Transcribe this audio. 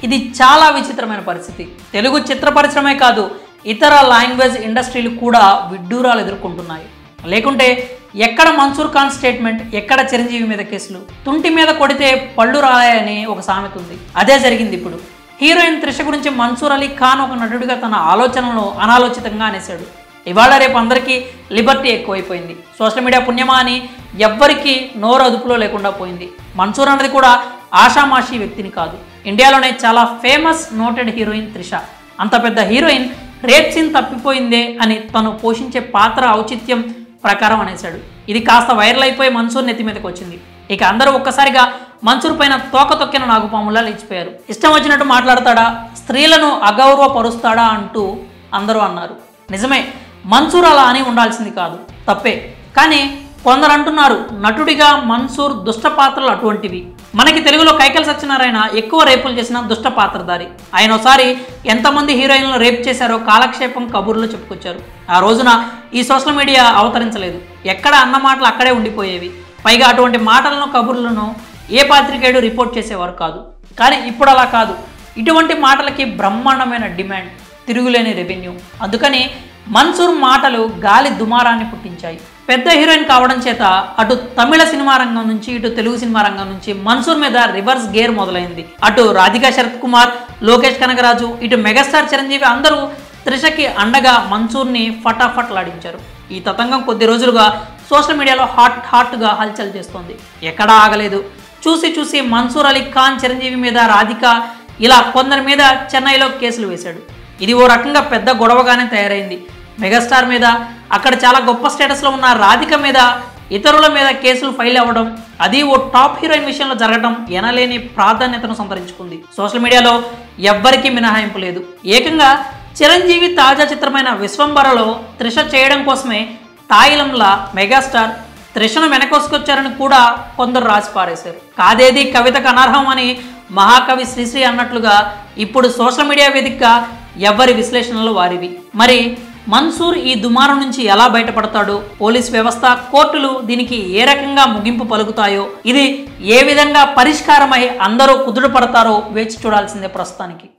ఇది చాలా విచిత్రమైన పరిస్థితి తెలుగు చిత్ర పరిశ్రమే కాదు ఇతర లాంగ్వేజ్ ఇండస్ట్రీలు కూడా విడ్డూరాలు ఎదుర్కొంటున్నాయి లేకుంటే ఎక్కడ మన్సూర్ ఖాన్ స్టేట్మెంట్ ఎక్కడ చిరంజీవి మీద కేసులు తుంటి మీద కొడితే పళ్ళు రాయాయని ఒక సామెత ఉంది అదే జరిగింది ఇప్పుడు హీరోయిన్ త్రిష గురించి మన్సూర్ అలీ ఖాన్ ఒక నటుడిగా తన ఆలోచనలను అనాలోచితంగా అనేశాడు ఇవాళ రేపు అందరికీ లిబర్టీ ఎక్కువైపోయింది సోషల్ మీడియా పుణ్యమా అని ఎవ్వరికీ నోరు అదుపులో లేకుండా పోయింది మన్సూర్ అన్నది కూడా ఆషామాషి వ్యక్తిని కాదు ఇండియాలోనే చాలా ఫేమస్ నోటెడ్ హీరోయిన్ త్రిష అంత పెద్ద హీరోయిన్ రేప్ సీన్ తప్పిపోయిందే అని తను పోషించే పాత్ర ఔచిత్యం ప్రకారం అనేశాడు ఇది కాస్త వైరల్ అయిపోయి మన్సూర్ నెత్తి మీదకి వచ్చింది ఇక అందరూ ఒక్కసారిగా మన్సూర్ పైన తోక తొక్కిన నాగుపాములా లేచిపోయారు ఇష్టం వచ్చినట్టు మాట్లాడతాడా స్త్రీలను అగౌరవపరుస్తాడా అంటూ అందరూ అన్నారు నిజమే మన్సూర్ అలా అని ఉండాల్సింది కాదు తప్పే కానీ కొందరు అంటున్నారు నటుడిగా మన్సూర్ దుష్ట పాత్రలు అటువంటివి మనకి తెలుగులో కైకల్ సత్యనారాయణ ఎక్కువ రేపులు చేసిన దుష్ట పాత్రధారి ఆయన ఒకసారి ఎంతమంది హీరోయిన్లను రేప్ చేశారో కాలక్షేపం కబుర్లు చెప్పుకొచ్చారు ఆ రోజున ఈ సోషల్ మీడియా అవతరించలేదు ఎక్కడ అన్న మాటలు అక్కడే ఉండిపోయేవి పైగా అటువంటి మాటలను కబుర్లను ఏ పాత్రికేయుడు రిపోర్ట్ చేసేవారు కాదు కానీ ఇప్పుడు అలా కాదు ఇటువంటి మాటలకి బ్రహ్మాండమైన డిమాండ్ తిరుగులేని రెవెన్యూ అందుకని మన్సూర్ మాటలు గాలి దుమారాన్ని పుట్టించాయి పెద్ద హీరోయిన్ కావడం చేత అటు తమిళ సినిమా రంగం నుంచి ఇటు తెలుగు సినిమా రంగం నుంచి మన్సూర్ మీద రివర్స్ గేర్ మొదలైంది అటు రాధికా శరత్ కుమార్ లోకేష్ కనగరాజు ఇటు మెగాస్టార్ చిరంజీవి అందరూ త్రిషకి అండగా మన్సూర్ని ఫటాఫట్లాడించారు ఈ తతంగం కొద్ది రోజులుగా సోషల్ మీడియాలో హాట్ హాట్గా హల్చల్ చేస్తోంది ఎక్కడా ఆగలేదు చూసి చూసి మన్సూర్ అలీ ఖాన్ చిరంజీవి మీద రాధిక ఇలా కొందరి మీద చెన్నైలో కేసులు వేశాడు ఇది ఓ రకంగా పెద్ద గొడవగానే తయారైంది మెగాస్టార్ మీద అక్కడ చాలా గొప్ప స్టేటస్లో ఉన్న రాధిక మీద ఇతరుల మీద కేసులు ఫైల్ అవ్వడం అది ఓ టాప్ హీరోయిన్ విషయంలో జరగడం ఎనలేని ప్రాధాన్యతను సంతరించుకుంది సోషల్ మీడియాలో ఎవ్వరికీ మినహాయింపు లేదు ఏకంగా చిరంజీవి తాజా చిత్రమైన విశ్వంబరలో త్రిష చేయడం కోసమే తాయిలంలా మెగాస్టార్ త్రిషను వెనకొసుకొచ్చారని కూడా కొందరు రాసి పారేశారు కాదేది కవితకు అనర్హం అని మహాకవి శ్రీశ్రీ అన్నట్లుగా ఇప్పుడు సోషల్ మీడియా వేదికగా ఎవరి విశ్లేషణలు వారివి మరి మన్సూర్ ఈ దుమారం నుంచి ఎలా బయటపడతాడో పోలీస్ వ్యవస్థ కోర్టులు దీనికి ఏ రకంగా ముగింపు పలుకుతాయో ఇది ఏ విధంగా పరిష్కారమై అందరూ కుదుట పడతారో వేచి చూడాల్సిందే ప్రస్తుతానికి